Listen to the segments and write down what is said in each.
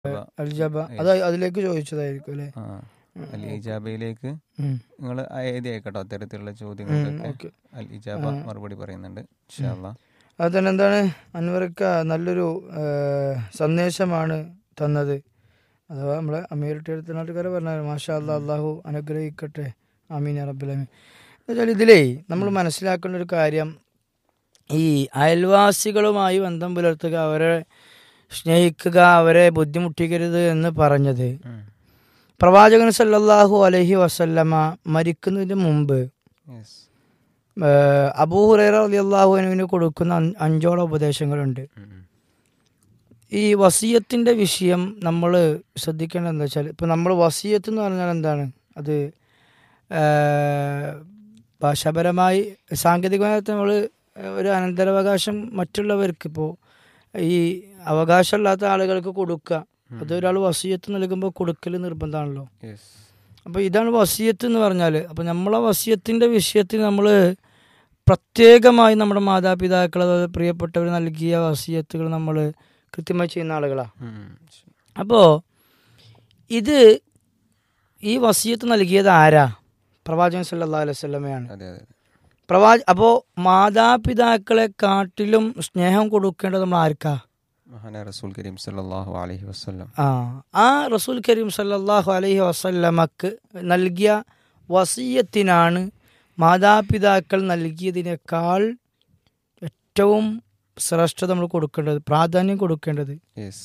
അൽജബ അത് അതിലേക്ക് ചോദിച്ചതായിരിക്കും അല്ലേ ആ അൽ ഇജാബയിലേക്ക് ഉം. നിങ്ങൾ എഴുതി അയക്കട്ടോ അത്തരത്തിലുള്ള ഉം, ചോദ്യങ്ങൾക്കൊക്കെ ഓക്കെ അൽ ഇജാബ മറുപടി പറയുന്നുണ്ട് ഇൻഷാല്ലാ അത് തന്നെ എന്താണ് അൻവർക്ക് നല്ലൊരു ആ, സന്ദേശമാണ് തന്നത് അഥവാ നമ്മളെ അമീർ നാട്ടുകാരെ പറഞ്ഞാൽ മാഷാ അല്ലാ അള്ളാഹു അനുഗ്രഹിക്കട്ടെ ആമീൻ യാ റബ്ബൽ ആമീൻ എന്നുവെച്ചാൽ ഇതിലേ നമ്മൾ മനസ്സിലാക്കേണ്ട ഒരു കാര്യം ഈ അയൽവാസികളുമായി ബന്ധം പുലർത്തുക അവരെ സ്നേഹിക്കുക അവരെ ബുദ്ധിമുട്ടിക്കരുത് എന്ന് പറഞ്ഞത് ഉം. പ്രവാചകൻ സല്ലല്ലാഹു അലൈഹി വസല്ലമ മരിക്കുന്നതിന് മുമ്പ് Yes. ഏഹ് അബൂ ഹുറൈറ റളിയല്ലാഹുവിന് കൊടുക്കുന്ന അഞ്ച് അഞ്ചോളം ഉപദേശങ്ങളുണ്ട് ഉം, ഉം. ഈ വസീയത്തിന്റെ വിഷയം നമ്മൾ ശ്രദ്ധിക്കേണ്ടത് എന്താ വെച്ചാൽ ഇപ്പം നമ്മൾ വസീയത്ത് എന്ന് പറഞ്ഞാൽ എന്താണ് അത് ഏഹ്, ഭാഷാപരമായി സാങ്കേതികമായി നമ്മൾ ഒരു അനന്തരാവകാശം മറ്റുള്ളവർക്ക് ഇപ്പോൾ ഈ അവകാശമില്ലാത്ത ആളുകൾക്ക് കൊടുക്കുക അത് ഒരാൾ വസീയത്ത് നൽകുമ്പോൾ കൊടുക്കൽ നിർബന്ധമാണല്ലോ Yes. അപ്പോൾ ഇതാണ് വസീയത്ത് എന്ന് പറഞ്ഞാൽ അപ്പോൾ നമ്മളെ വസീയത്തിൻ്റെ വിഷയത്തിൽ നമ്മൾ പ്രത്യേകമായി നമ്മുടെ മാതാപിതാക്കൾ അതുപോലെ പ്രിയപ്പെട്ടവർ നൽകിയ വസീയത്തുകൾ നമ്മൾ കൃത്യമായി ചെയ്യുന്ന ആളുകളാണ് ഉം, ഉം. അപ്പോൾ ഇത് ഈ വസീയത്ത് നൽകിയത് ആരാ പ്രവാചകൻ സല്ലല്ലാഹു അലൈഹി വസല്ലമയാണ് അതെ അതെ പ്രവാ അപ്പോൾ മാതാപിതാക്കളെ കാട്ടിലും സ്നേഹം കൊടുക്കേണ്ടത് നമ്മൾ ആർക്കാ മഹാന റസൂൽ കരീം സല്ലല്ലാഹു അലൈഹി വസല്ലം ആ ആ റസൂൽ കരീം സല്ലല്ലാഹു അലൈഹി വസല്ലമക്ക് നൽകിയ വസീയത്തിനാണ് മാതാപിതാക്കൾ നൽകിയതിനേക്കാൾ ഏറ്റവും ശ്രേഷ്ഠത നമ്മൾ കൊടുക്കേണ്ടത് പ്രാധാന്യം കൊടുക്കേണ്ടത് യെസ്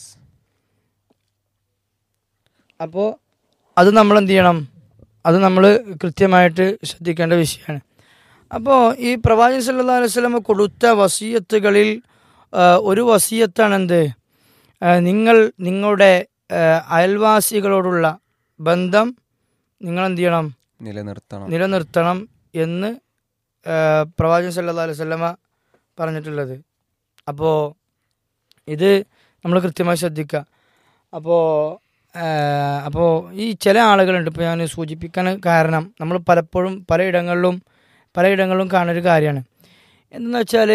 അപ്പോൾ അത് നമ്മൾ എന്ത് ചെയ്യണം അത് നമ്മൾ കൃത്യമായിട്ട് ശ്രദ്ധിക്കേണ്ട വിഷയമാണ് അപ്പോൾ ഈ പ്രവാചകൻ സല്ലല്ലാഹു അലൈഹി വസല്ലമ കൊടുത്ത വസീയത്തുകളിൽ ആ, ഒരു വസീയത്താണ് എന്ത് ആ, നിങ്ങൾ നിങ്ങളുടെ ആ, അയൽവാസികളോടുള്ള ബന്ധം നിങ്ങൾ എന്ത് ചെയ്യണം നിലനിർത്തണം നിലനിർത്തണം എന്ന് ആ, പ്രവാചകൻ സല്ലല്ലാഹു അലൈഹി വസല്ലമ പറഞ്ഞിട്ടുള്ളത് അപ്പോൾ ഇത് നമ്മൾ കൃത്യമായി ശ്രദ്ധിക്കുക അപ്പോൾ അപ്പോൾ ഈ ചില ആളുകളുണ്ട് ഇപ്പോൾ ഞാൻ സൂചിപ്പിക്കാൻ കാരണം നമ്മൾ പലപ്പോഴും പലയിടങ്ങളിലും പലയിടങ്ങളിലും കാണുന്നൊരു കാര്യമാണ് എന്തെന്ന് വെച്ചാൽ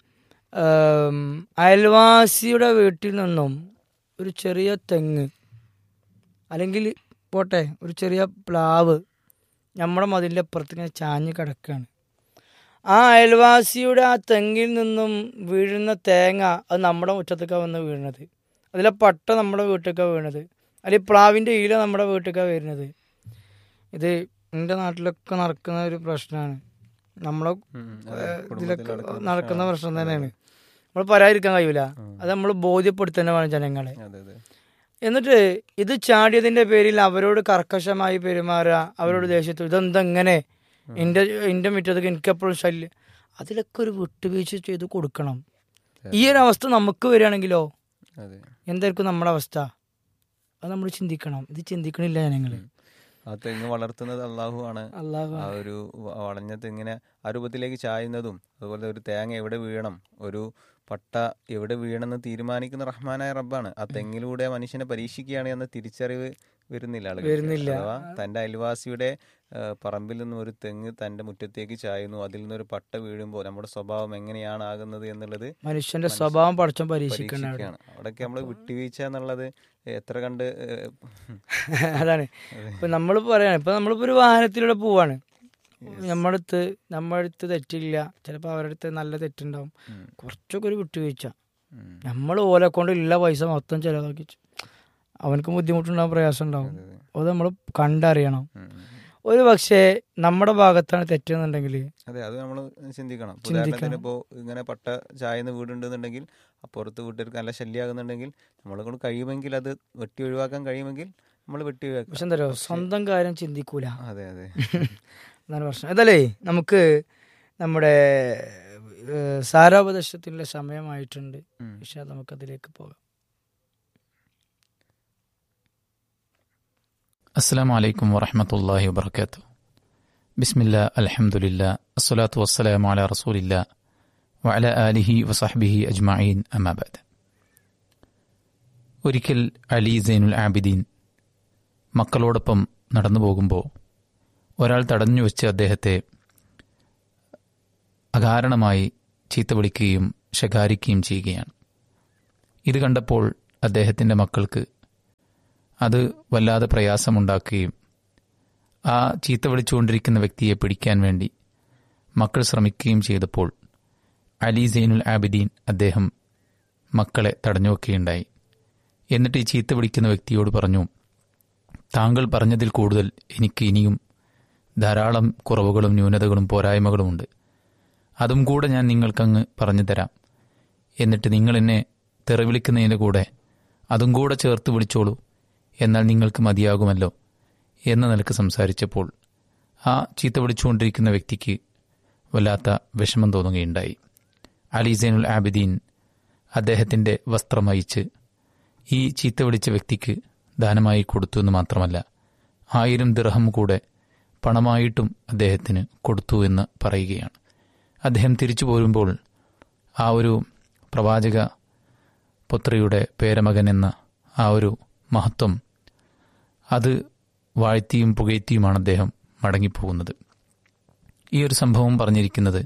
അയൽവാസിയുടെ വീട്ടിൽ നിന്നും ഒരു ചെറിയ തെങ്ങ് അല്ലെങ്കിൽ പോട്ടെ ഒരു ചെറിയ പ്ലാവ് നമ്മുടെ മതിലിൻ്റെ അപ്പുറത്ത് ഇങ്ങനെ ചാഞ്ഞ് കിടക്കുകയാണ് ആ അയൽവാസിയുടെ ആ തെങ്ങിൽ നിന്നും വീഴുന്ന തേങ്ങ അത് നമ്മുടെ മുറ്റത്തേക്കാണ് വന്ന് വീഴുന്നത് അതിലെ പട്ട നമ്മുടെ വീട്ടിലേക്കാണ് വീണത് അല്ലെങ്കിൽ പ്ലാവിൻ്റെ ഇല നമ്മുടെ വീട്ടിലേക്കാണ് വരുന്നത് ഇത് എൻ്റെ നാട്ടിലൊക്കെ നടക്കുന്ന ഒരു പ്രശ്നമാണ് നമ്മളെ ഉം, ഉം. അതെ, ഏഹ്, കുടുംബത്തിൽ ഇതിലൊക്കെ നടക്കുന്ന നടക്കുന്ന പ്രശ്നമാണ്. പ്രശ്നം അതെ, തന്നെയാണ് നമ്മൾ പറയാതിരിക്കാൻ കഴിയൂല ഉം. അത് നമ്മൾ ബോധ്യപ്പെടുത്തേണ്ട വേണം ജനങ്ങളെ അതെ അതെ എന്നിട്ട് ഇത് ചാടിയതിന്റെ പേരിൽ അവരോട് കർക്കശമായി പെരുമാറുക അവരോട് ദേഷ്യത്തു ഇതെന്തെങ്ങനെ എൻ്റെ എൻ്റെ മുറ്റത്തേക്ക് എനിക്കെപ്പോഴും ശല്യം അതിലൊക്കെ ഒരു വിട്ടുവീഴ്ച ചെയ്ത് കൊടുക്കണം ഈ ഒരു അവസ്ഥ നമുക്ക് വരികയാണെങ്കിലോ അതെ എന്തായിരിക്കും നമ്മുടെ അവസ്ഥ അത് നമ്മൾ ചിന്തിക്കണം ഇത് ചിന്തിക്കണില്ല ജനങ്ങൾ ആ തെങ്ങ് വളർത്തുന്നത് അള്ളാഹു ആണ് അള്ളാഹു ആ ഒരു വ- വളഞ്ഞ തെങ്ങിനെ ആ രൂപത്തിലേക്ക് ചായുന്നതും അതുപോലെ ഒരു തേങ്ങ എവിടെ വീഴണം ഒരു പട്ട എവിടെ വീണെന്ന് തീരുമാനിക്കുന്ന റഹ്മാനായ റബ്ബാണ് ആ തെങ്ങിലൂടെ മനുഷ്യനെ പരീക്ഷിക്കുകയാണ് എന്ന തിരിച്ചറിവ് വരുന്നില്ല ആളുകൾക്ക്. വരുന്നില്ല. അഥവാ തന്റെ അയൽവാസിയുടെ ആ, പറമ്പിൽ നിന്നും ഒരു തെങ്ങ് തന്റെ മുറ്റത്തേക്ക് ചായുന്നു അതിൽ നിന്നൊരു പട്ട വീഴുമ്പോൾ നമ്മുടെ സ്വഭാവം എങ്ങനെയാണ് ആകുന്നത് എന്നുള്ളത് മനുഷ്യന്റെ സ്വഭാവം പഠിച്ചം പരീക്ഷിക്കണം അവിടെ. പരീക്ഷിക്കുകയാണ് അവിടെയൊക്കെ നമ്മൾ വിട്ടുവീഴ്ച എന്നുള്ളത് എത്ര കണ്ട് ഏഹ്, അതാണ് അതെ. ഇപ്പൊ നമ്മൾ പറയാണ് ഇപ്പൊ നമ്മളിപ്പോ ഒരു വാഹനത്തിലൂടെ പോവാണ് നമ്മളടുത്ത് നമ്മളടുത്ത് തെറ്റില്ല ചിലപ്പോൾ അവരുടെ അടുത്ത് നല്ല തെറ്റുണ്ടാവും ഉം, കുറച്ചൊക്കെ ഒരു വിട്ടുവീഴ്ച ഉം. നമ്മൾ ഓലെ കൊണ്ട് ഉള്ള പൈസ മൊത്തം ചിലവാക്കി അവനക്ക് ബുദ്ധിമുട്ടുണ്ടാവും പ്രയാസം ഉണ്ടാവും അതെ, അതെ. അത് നമ്മൾ കണ്ടറിയണം ഉം, ഉം. ഒരു പക്ഷേ നമ്മുടെ ഭാഗത്താണ് തെറ്റെന്നുണ്ടെങ്കിൽ അതെ അത് നമ്മൾ ചിന്തിക്കണം ഇപ്പൊ ചിന്തിക്കണം. ഉദാഹരണത്തിന് ഇപ്പോൾ ഇങ്ങനെ പട്ട ചായന്ന് വീടുണ്ടെന്നുണ്ടെങ്കിൽ അപ്പുറത്ത് വീട്ടുകാർക്ക് നല്ല ശല്യമാകുന്നുണ്ടെങ്കിൽ നമ്മളെ കൊണ്ട് കഴിയുമെങ്കിൽ അത് വെട്ടി ഒഴിവാക്കാൻ കഴിയുമെങ്കിൽ നമ്മൾ വെട്ടി ഒഴിവാക്കുക പക്ഷെ എന്താ പറയുക സ്വന്തം കാര്യം ചിന്തിക്കൂല അതെ അതെ അതാണ് പ്രശ്നം അതല്ലേ നമുക്ക് നമ്മുടെ ഏഹ്, സാരോപദേശത്തിനുള്ള സമയമായിട്ടുണ്ട് ഉം. പക്ഷെ നമുക്കതിലേക്ക് പോകാം السلام عليكم ورحمة الله وبركاته بسم الله الحمد لله الصلاة والسلام على رسول الله وعلى آله وصحبه أجمعين أما بعد ഒരിക്കൽ അലി സൈനുൽ ആബിദീൻ മക്കളോടൊപ്പം നടന്നു പോകുമ്പോൾ ഒരാൾ തടഞ്ഞു വെച്ച് അദ്ദേഹത്തെ അകാരണമായി ചീത്ത വിളിക്കുകയും ശകാരിക്കുകയും ചെയ്യുകയാണ് ഇത് കണ്ടപ്പോൾ അദ്ദേഹത്തിൻ്റെ മക്കൾക്ക് അത് വല്ലാതെ പ്രയാസമുണ്ടാക്കുകയും ആ ചീത്ത വിളിച്ചുകൊണ്ടിരിക്കുന്ന വ്യക്തിയെ പിടിക്കാൻ വേണ്ടി മക്കൾ ശ്രമിക്കുകയും ചെയ്തപ്പോൾ അലി സൈനുൽ ആബിദീൻ അദ്ദേഹം മക്കളെ തടഞ്ഞു വെക്കുകയുണ്ടായി എന്നിട്ട് ഈ ചീത്ത വിളിക്കുന്ന വ്യക്തിയോട് പറഞ്ഞു താങ്കൾ പറഞ്ഞതിൽ കൂടുതൽ എനിക്ക് ഇനിയും ധാരാളം കുറവുകളും ന്യൂനതകളും പോരായ്മകളുമുണ്ട് അതും കൂടെ ഞാൻ നിങ്ങൾക്കങ്ങ് പറഞ്ഞു തരാം എന്നിട്ട് നിങ്ങൾ എന്നെ തെറിവിളിക്കുന്നതിൻ്റെ കൂടെ അതും കൂടെ ചേർത്ത് വിളിച്ചോളൂ എന്നാൽ നിങ്ങൾക്ക് മതിയാകുമല്ലോ എന്ന നിലക്ക് സംസാരിച്ചപ്പോൾ ആ ചീത്ത വിളിച്ചുകൊണ്ടിരിക്കുന്ന വ്യക്തിക്ക് വല്ലാത്ത വിഷമം തോന്നുകയുണ്ടായി അലി സൈനുൽ ആബിദീൻ അദ്ദേഹത്തിൻ്റെ വസ്ത്രം അയച്ച് ഈ ചീത്ത വിളിച്ച വ്യക്തിക്ക് ദാനമായി കൊടുത്തു എന്ന് മാത്രമല്ല ആയിരം ദിർഹം കൂടെ പണമായിട്ടും അദ്ദേഹത്തിന് കൊടുത്തു എന്ന് പറയുകയാണ് അദ്ദേഹം തിരിച്ചു പോരുമ്പോൾ ആ ഒരു പ്രവാചക പുത്രിയുടെ പേരമകൻ എന്ന ആ ഒരു മഹത്വം അത് വാഴ്ത്തിയും പുകഴ്ത്തിയുമാണ് അദ്ദേഹം മടങ്ങിപ്പോകുന്നത് ഈ ഒരു സംഭവം പറഞ്ഞിരിക്കുന്നത്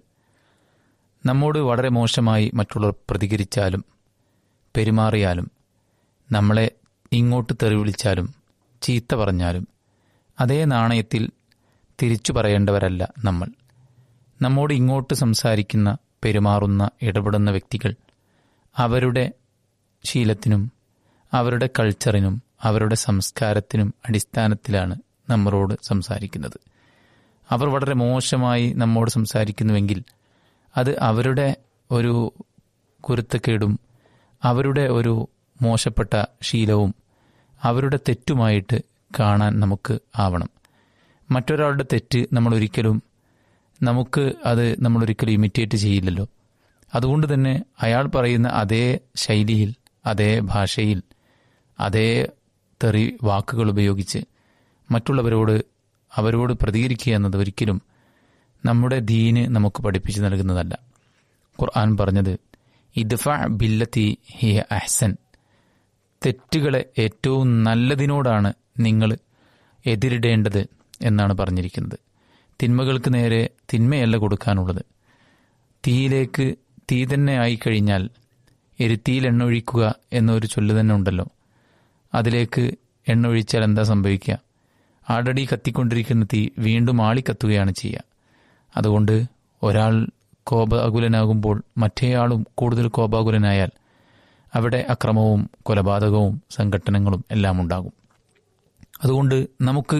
നമ്മോട് വളരെ മോശമായി മറ്റുള്ളവർ പ്രതികരിച്ചാലും പെരുമാറിയാലും നമ്മളെ ഇങ്ങോട്ട് തെറി വിളിച്ചാലും ചീത്ത പറഞ്ഞാലും അതേ നാണയത്തിൽ തിരിച്ചു പറയേണ്ടവരല്ല നമ്മൾ നമ്മോട് ഇങ്ങോട്ട് സംസാരിക്കുന്ന പെരുമാറുന്ന ഇടപെടുന്ന വ്യക്തികൾ അവരുടെ ശീലത്തിനും അവരുടെ കൾച്ചറിനും അവരുടെ സംസ്കാരത്തിനും അടിസ്ഥാനത്തിലാണ് നമ്മളോട് സംസാരിക്കുന്നത് അവർ വളരെ മോശമായി നമ്മോട് സംസാരിക്കുന്നുവെങ്കിൽ അത് അവരുടെ ഒരു കുരുത്തക്കേടും അവരുടെ ഒരു മോശപ്പെട്ട ശീലവും അവരുടെ തെറ്റുമായിട്ട് കാണാൻ നമുക്ക് ആവണം മറ്റൊരാളുടെ തെറ്റ് നമ്മൾ ഒരിക്കലും നമുക്ക് അത് നമ്മൾ ഒരിക്കലും ഇമിറ്റേറ്റ് ചെയ്യില്ലല്ലോ അതുകൊണ്ട് തന്നെ അയാൾ പറയുന്ന അതേ ശൈലിയിൽ അതേ ഭാഷയിൽ അതേ തെറി വാക്കുകൾ ഉപയോഗിച്ച് മറ്റുള്ളവരോട് അവരോട് പ്രതികരിക്കുക എന്നത് ഒരിക്കലും നമ്മുടെ ദീന് നമുക്ക് പഠിപ്പിച്ചു നൽകുന്നതല്ല ഖുർആൻ പറഞ്ഞത് ഇദ്ഫ ബില്ലത്തി ഹിയ അഹ്സൻ തെറ്റുകളെ ഏറ്റവും നല്ലതിനോടാണ് നിങ്ങൾ എതിരിടേണ്ടത് എന്നാണ് പറഞ്ഞിരിക്കുന്നത് തിന്മകൾക്ക് നേരെ തിന്മയല്ല കൊടുക്കാനുള്ളത് തീയിലേക്ക് തീ തന്നെ ആയിക്കഴിഞ്ഞാൽ എരുത്തിയിൽ എണ്ണ ഒഴിക്കുക എന്നൊരു ചൊല്ല് തന്നെ ഉണ്ടല്ലോ അതിലേക്ക് എണ്ണ ഒഴിച്ചാൽ എന്താ സംഭവിക്കുക ആൾറെഡി കത്തിക്കൊണ്ടിരിക്കുന്ന തീ വീണ്ടും ആളിക്കത്തുകയാണ് ചെയ്യുക അതുകൊണ്ട് ഒരാൾ കോപാകുലനാകുമ്പോൾ മറ്റേയാളും കൂടുതൽ കോപാകുലനായാൽ അവിടെ അക്രമവും കൊലപാതകവും സംഘട്ടനങ്ങളും എല്ലാം ഉണ്ടാകും അതുകൊണ്ട് നമുക്ക്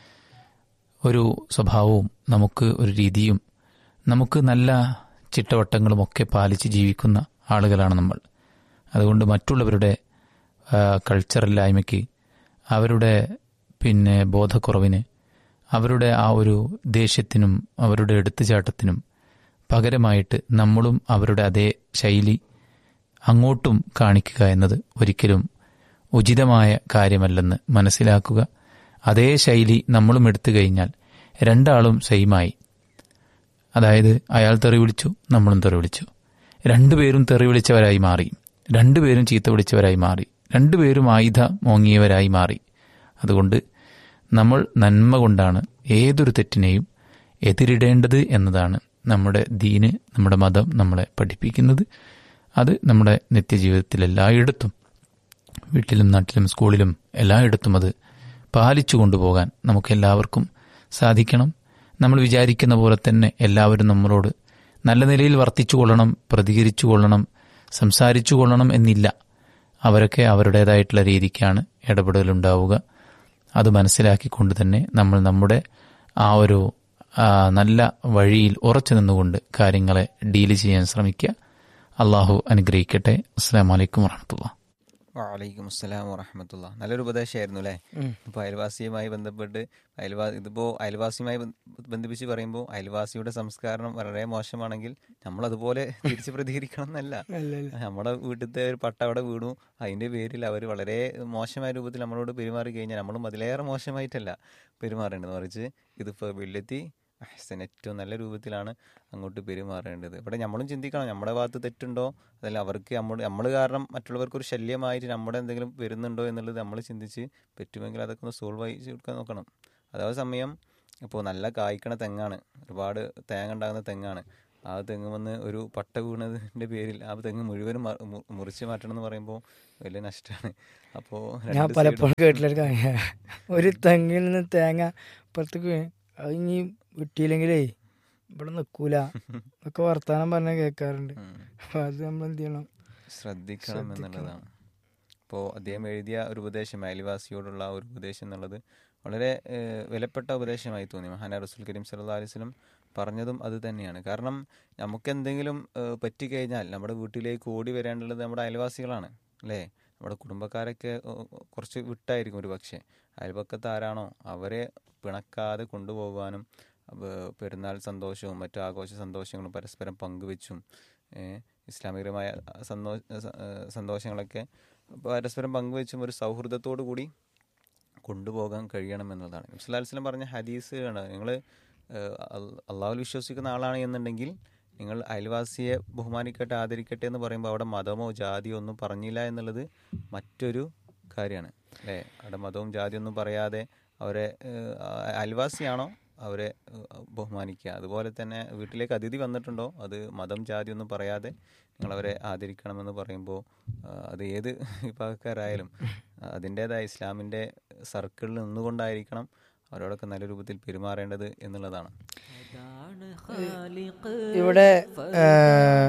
ഒരു സ്വഭാവവും നമുക്ക് ഒരു രീതിയും നമുക്ക് നല്ല ചിട്ടവട്ടങ്ങളും ഒക്കെ പാലിച്ച് ജീവിക്കുന്ന ആളുകളാണ് നമ്മൾ അതുകൊണ്ട് മറ്റുള്ളവരുടെ കൾച്ചറില്ലായ്മയ്ക്ക് അവരുടെ പിന്നെ ബോധക്കുറവിന് അവരുടെ ആ ഒരു ദേഷ്യത്തിനും അവരുടെ എടുത്തുചാട്ടത്തിനും പകരമായിട്ട് നമ്മളും അവരുടെ അതേ ശൈലി അങ്ങോട്ടും കാണിക്കുക എന്നത് ഒരിക്കലും ഉചിതമായ കാര്യമല്ലെന്ന് മനസ്സിലാക്കുക അതേ ശൈലി നമ്മളും എടുത്തു കഴിഞ്ഞാൽ രണ്ടാളും സെയിമായി അതായത് അയാൾ തെറി വിളിച്ചു നമ്മളും തെറി വിളിച്ചു രണ്ടുപേരും തെറി വിളിച്ചവരായി മാറി രണ്ടുപേരും ചീത്ത വിളിച്ചവരായി മാറി രണ്ടുപേരും ആയുധ മോങ്ങിയവരായി മാറി അതുകൊണ്ട് നമ്മൾ നന്മ കൊണ്ടാണ് ഏതൊരു തെറ്റിനെയും എതിരിടേണ്ടത് എന്നതാണ് നമ്മുടെ ദീന് നമ്മുടെ മതം നമ്മളെ പഠിപ്പിക്കുന്നത് അത് നമ്മുടെ നിത്യജീവിതത്തിൽ എല്ലായിടത്തും വീട്ടിലും നാട്ടിലും സ്കൂളിലും എല്ലായിടത്തും അത് പാലിച്ചു കൊണ്ടുപോകാൻ നമുക്കെല്ലാവർക്കും സാധിക്കണം നമ്മൾ വിചാരിക്കുന്ന പോലെ തന്നെ എല്ലാവരും നമ്മളോട് നല്ല നിലയിൽ വർത്തിച്ചു കൊള്ളണം പ്രതികരിച്ചു കൊള്ളണം സംസാരിച്ചു കൊള്ളണം എന്നില്ല അവരൊക്കെ അവരുടേതായിട്ടുള്ള രീതിക്കാണ് ഇടപെടലുണ്ടാവുക അത് മനസ്സിലാക്കിക്കൊണ്ട് തന്നെ നമ്മൾ നമ്മുടെ ആ ഒരു നല്ല വഴിയിൽ ഉറച്ചു നിന്നുകൊണ്ട് കാര്യങ്ങളെ ഡീല് ചെയ്യാൻ ശ്രമിക്കുക അള്ളാഹു അനുഗ്രഹിക്കട്ടെ അസ്സാം വലൈക്കും വാഹമത്തുള്ള വലൈക്കും അസ്സലാം വറഹമത്തുള്ള നല്ലൊരു ഉപദേശമായിരുന്നു അല്ലേ ഇപ്പോൾ അയൽവാസിയുമായി ബന്ധപ്പെട്ട് അയൽവാ ഇതിപ്പോൾ അയൽവാസിയുമായി ബന്ധിപ്പിച്ച് പറയുമ്പോൾ അയൽവാസിയുടെ സംസ്കാരം വളരെ മോശമാണെങ്കിൽ നമ്മൾ അതുപോലെ തിരിച്ച് പ്രതികരിക്കണം എന്നല്ല നമ്മുടെ വീട്ടിലത്തെ ഒരു പട്ട അവിടെ വീണു അതിന്റെ പേരിൽ അവർ വളരെ മോശമായ രൂപത്തിൽ നമ്മളോട് പെരുമാറി കഴിഞ്ഞാൽ നമ്മളും അതിലേറെ മോശമായിട്ടല്ല പെരുമാറേണ്ടത് മറിച്ച് ഇതിപ്പോൾ വെള്ളെത്തി അഹ്സൻ ഏറ്റവും നല്ല രൂപത്തിലാണ് അങ്ങോട്ട് പെരുമാറേണ്ടത് ഇവിടെ നമ്മളും ചിന്തിക്കണം നമ്മുടെ ഭാഗത്ത് തെറ്റുണ്ടോ അതല്ല അവർക്ക് നമ്മൾ നമ്മൾ കാരണം മറ്റുള്ളവർക്ക് ഒരു ശല്യമായിട്ട് നമ്മുടെ എന്തെങ്കിലും വരുന്നുണ്ടോ എന്നുള്ളത് നമ്മൾ ചിന്തിച്ച് പറ്റുമെങ്കിൽ അതൊക്കെ ഒന്ന് സോൾവ് ആയി കൊടുക്കാൻ നോക്കണം അതേ സമയം ഇപ്പോൾ നല്ല കായ്ക്കണ തെങ്ങാണ് ഒരുപാട് തേങ്ങ ഉണ്ടാകുന്ന തെങ്ങാണ് ആ തെങ്ങ് വന്ന് ഒരു പട്ട വീണതിൻ്റെ പേരിൽ ആ തെങ്ങ് മുഴുവനും മ- മു- മുറിച്ച് മാറ്റണം എന്ന് പറയുമ്പോൾ വലിയ നഷ്ടമാണ് അപ്പോൾ ഞാൻ പലപ്പോഴും കേട്ടിട്ടൊരു കാര്യം ഒരു തെങ്ങിൽ നിന്ന് തേങ്ങ പുറത്തേക്ക് വീണ് അത് ഇനി വിട്ടിയില്ലെങ്കിലേ ഇവിടെ നിൽക്കൂല ഒക്കെ വർത്താനം പറഞ്ഞാൽ കേൾക്കാറുണ്ട് അപ്പൊ അത് നമ്മൾ എന്ത് ചെയ്യണം ശ്രദ്ധിക്കണം എന്നുള്ളതാണ് അപ്പോൾ അദ്ദേഹം എഴുതിയ ഒരു ഉപദേശം അയൽവാസിയോടുള്ള ആ ഒരു ഉപദേശം എന്നുള്ളത് വളരെ ഏഹ്, വിലപ്പെട്ട ഉപദേശമായി തോന്നി മഹാന റസൂൽ കരീം സല്ലല്ലാഹു അലൈഹി വസല്ലം പറഞ്ഞതും അത് തന്നെയാണ് കാരണം നമുക്ക് എന്തെങ്കിലും ഏഹ്, പറ്റിക്കഴിഞ്ഞാൽ നമ്മുടെ വീട്ടിലേക്ക് ഓടി വരേണ്ടത് നമ്മുടെ അയൽവാസികളാണ് അല്ലേ നമ്മുടെ കുടുംബക്കാരൊക്കെ ഏഹ്, കുറച്ച് വിട്ടായിരിക്കും ഒരു പക്ഷേ അയൽപക്കത്ത് ആരാണോ അവരെ പിണക്കാതെ കൊണ്ടുപോകാനും അപ്പൊ പെരുന്നാൾ സന്തോഷവും മറ്റു ആഘോഷ സന്തോഷങ്ങളും പരസ്പരം പങ്കുവെച്ചും ഏഹ്, ഇസ്ലാമികമായ സന്തോഷ സന്തോഷങ്ങളൊക്കെ പരസ്പരം പങ്കുവെച്ചും ഒരു സൗഹൃദത്തോടു കൂടി കൊണ്ടുപോകാൻ കഴിയണം എന്നതാണ് നബ്സുല്ലാസ്ലം പറഞ്ഞ ഹദീസ് ആണ് നിങ്ങൾ അള്ളാഹുൽ വിശ്വസിക്കുന്ന ആളാണ് എന്നുണ്ടെങ്കിൽ നിങ്ങൾ അയൽവാസിയെ ബഹുമാനിക്കട്ടെ ആദരിക്കട്ടെ എന്ന് പറയുമ്പോൾ അവിടെ മതമോ ജാതിയോ ഒന്നും പറഞ്ഞില്ല എന്നുള്ളത് മറ്റൊരു കാര്യമാണ് അല്ലേ അവിടെ മതവും ജാതിയും ഒന്നും പറയാതെ അവരെ ഏഹ്, അയൽവാസിയാണോ അവരെ ഏഹ്, ബഹുമാനിക്കുക അതുപോലെ തന്നെ വീട്ടിലേക്ക് അതിഥി വന്നിട്ടുണ്ടോ അത് മതം ജാതി ഒന്നും പറയാതെ നിങ്ങളവരെ ആദരിക്കണമെന്ന് പറയുമ്പോൾ ആ, അത് ഏത് വിഭാഗക്കാരായാലും അതിൻ്റെതായ ഇസ്ലാമിൻ്റെ സർക്കിളിൽ നിന്നുകൊണ്ടായിരിക്കണം അവരോടൊക്കെ നല്ല രൂപത്തിൽ പെരുമാറേണ്ടത് എന്നുള്ളതാണ് ഇവിടെ ഏഹ്,